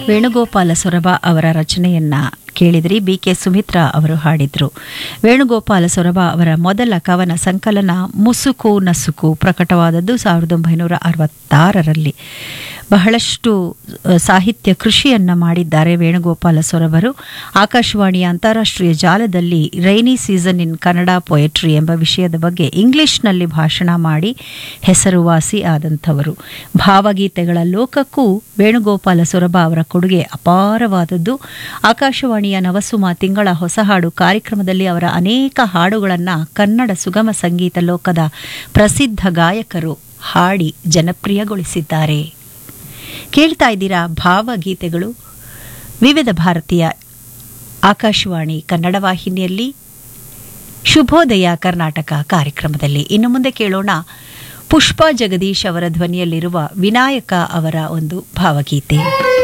ವೇಣುಗೋಪಾಲ ಸೊರಬ ಅವರ ರಚನೆಯನ್ನ ಕೇಳಿದ್ರಿ B K Sumitra ಅವರು ಹಾಡಿದ್ರು ವೇಣುಗೋಪಾಲ ಸೊರಬ ಅವರ ಮೊದಲ ಕವನ ಸಂಕಲನ ಮುಸುಕು ನಸುಕು ಪ್ರಕಟವಾದದ್ದು ಸಾವಿರದ ಒಂಬೈನೂರ ಅರವತ್ತಾರರಲ್ಲಿ ಬಹಳಷ್ಟು ಅಹ್, ಸಾಹಿತ್ಯ ಕೃಷಿಯನ್ನ ಮಾಡಿದ್ದಾರೆ ವೇಣುಗೋಪಾಲ ಸೊರಬರು ಆಕಾಶವಾಣಿಯ ಅಂತಾರಾಷ್ಟ್ರೀಯ ಜಾಲದಲ್ಲಿ rainy season in Kannada poetry ಎಂಬ ವಿಷಯದ ಬಗ್ಗೆ ಇಂಗ್ಲಿಷ್ನಲ್ಲಿ ಭಾಷಣ ಮಾಡಿ ಹೆಸರುವಾಸಿ ಆದಂಥವರು ಭಾವಗೀತೆಗಳ ಲೋಕಕ್ಕೂ ವೇಣುಗೋಪಾಲ ಸೊರಬ ಅವರ ಕೊಡುಗೆ ಅಪಾರವಾದದ್ದು ಆಕಾಶವಾಣಿಯ ನವಸುಮ ತಿಂಗಳ ಹೊಸ ಹಾಡು ಕಾರ್ಯಕ್ರಮದಲ್ಲಿ ಅವರ ಅನೇಕ ಹಾಡುಗಳನ್ನು ಕನ್ನಡ ಸುಗಮ ಸಂಗೀತ ಲೋಕದ ಪ್ರಸಿದ್ಧ ಗಾಯಕರು ಹಾಡಿ ಜನಪ್ರಿಯಗೊಳಿಸಿದ್ದಾರೆ ಕೇಳ್ತಾ ಇದ್ದೀರಾ ಭಾವಗೀತೆಗಳು ವಿವಿಧ ಭಾರತೀಯ ಆಕಾಶವಾಣಿ ಕನ್ನಡ ವಾಹಿನಿಯಲ್ಲಿ ಶುಭೋದಯ ಕರ್ನಾಟಕ ಕಾರ್ಯಕ್ರಮದಲ್ಲಿ ಇನ್ನು ಮುಂದೆ ಕೇಳೋಣ ಪುಷ್ಪಾ ಜಗದೀಶ್ ಅವರ ಧ್ವನಿಯಲ್ಲಿರುವ ವಿನಾಯಕ ಅವರ ಒಂದು ಭಾವಗೀತೆ